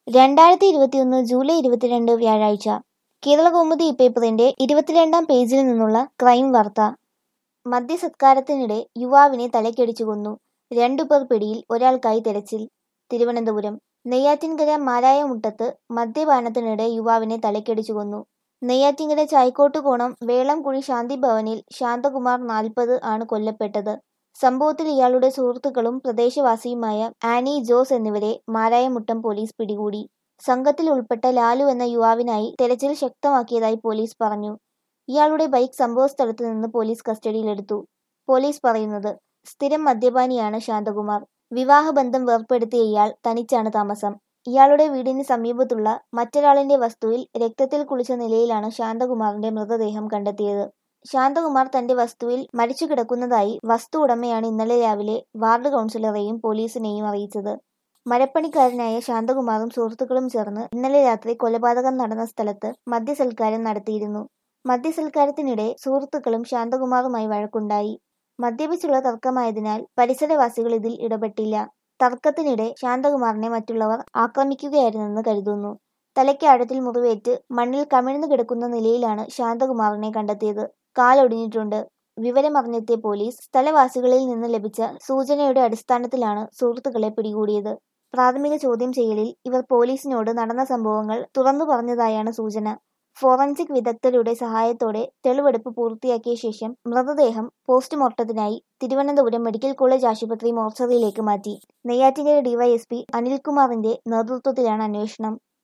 രണ്ടായിരത്തി ഇരുപത്തിയൊന്ന് ജൂലൈ ഇരുപത്തിരണ്ട് വ്യാഴാഴ്ച കേരളകൗമുദി പേപ്പറിന്റെ ഇരുപത്തിരണ്ടാം പേജിൽ നിന്നുള്ള ക്രൈം വാർത്ത മദ്യസത്കാരത്തിനിടെ യുവാവിനെ തലക്കടിച്ചു കൊന്നു രണ്ടുപേർ പിടിയിൽ ഒരാൾക്കായി തെരച്ചിൽ തിരുവനന്തപുരം നെയ്യാറ്റിൻകര മാരായമുട്ടത്ത് മദ്യപാനത്തിനിടെ യുവാവിനെ തലക്കടിച്ചു കൊന്നു നെയ്യാറ്റിൻകര ചായ്ക്കോട്ടുകോണം വേളംകുഴി ശാന്തിഭവനിൽ ശാന്തകുമാർ നാൽപ്പത് ആണ് കൊല്ലപ്പെട്ടത് സംഭവത്തിൽ ഇയാളുടെ സുഹൃത്തുക്കളും പ്രദേശവാസിയുമായ ആനി ജോസ് എന്നിവരെ മാരായമുട്ടം പോലീസ് പിടികൂടി സംഘത്തിൽ ഉൾപ്പെട്ട ലാലു എന്ന യുവാവിനായി തെരച്ചിൽ ശക്തമാക്കിയതായി പോലീസ് പറഞ്ഞു ഇയാളുടെ ബൈക്ക് സംഭവസ്ഥലത്ത് നിന്ന് പോലീസ് കസ്റ്റഡിയിലെടുത്തു പോലീസ് പറയുന്നത് സ്ഥിരം മദ്യപാനിയാണ് ശാന്തകുമാർ വിവാഹബന്ധം വേർപ്പെടുത്തിയ ഇയാൾ തനിച്ചാണ് താമസം ഇയാളുടെ വീടിന് സമീപത്തുള്ള മറ്റൊരാളിന്റെ വസ്തുവിൽ രക്തത്തിൽ കുളിച്ച നിലയിലാണ് ശാന്തകുമാറിന്റെ മൃതദേഹം കണ്ടെത്തിയത് ശാന്തകുമാർ തന്റെ വസ്തുവിൽ മരിച്ചു കിടക്കുന്നതായി വസ്തു ഉടമയാണ് ഇന്നലെ രാവിലെ വാർഡ് കൗൺസിലറെയും പോലീസിനെയും അറിയിച്ചത് മരപ്പണിക്കാരനായ ശാന്തകുമാറും സുഹൃത്തുക്കളും ചേർന്ന് ഇന്നലെ രാത്രി കൊലപാതകം നടന്ന സ്ഥലത്ത് മദ്യസൽക്കാരം നടത്തിയിരുന്നു മദ്യസൽക്കാരത്തിനിടെ സുഹൃത്തുക്കളും ശാന്തകുമാറുമായി വഴക്കുണ്ടായി മദ്യപിച്ചുള്ള തർക്കമായതിനാൽ പരിസരവാസികൾ ഇതിൽ ഇടപെട്ടില്ല തർക്കത്തിനിടെ ശാന്തകുമാറിനെ മറ്റുള്ളവർ ആക്രമിക്കുകയായിരുന്നെന്ന് കരുതുന്നു തലയ്ക്ക് ആഴത്തിൽ മുറിവേറ്റ് മണ്ണിൽ കമിഴ്ന്നു കിടക്കുന്ന നിലയിലാണ് ശാന്തകുമാറിനെ കണ്ടെത്തിയത് കാലൊടിഞ്ഞിട്ടുണ്ട് വിവരമറിഞ്ഞെത്തിയ പോലീസ് സ്ഥലവാസികളിൽ നിന്ന് ലഭിച്ച സൂചനയുടെ അടിസ്ഥാനത്തിലാണ് സുഹൃത്തുക്കളെ പിടികൂടിയത് പ്രാഥമിക ചോദ്യം ചെയ്യലിൽ ഇവർ പോലീസിനോട് നടന്ന സംഭവങ്ങൾ തുറന്നു പറഞ്ഞതായാണ് സൂചന ഫോറൻസിക് വിദഗ്ധരുടെ സഹായത്തോടെ തെളിവെടുപ്പ് പൂർത്തിയാക്കിയ ശേഷം മൃതദേഹം പോസ്റ്റ്മോർട്ടത്തിനായി തിരുവനന്തപുരം മെഡിക്കൽ കോളേജ് ആശുപത്രി മോർച്ചറിയിലേക്ക് മാറ്റി നെയ്യാറ്റിങ്കര ഡിവൈഎസ്പി അനിൽകുമാറിന്റെ നേതൃത്വത്തിലാണ് അന്വേഷണം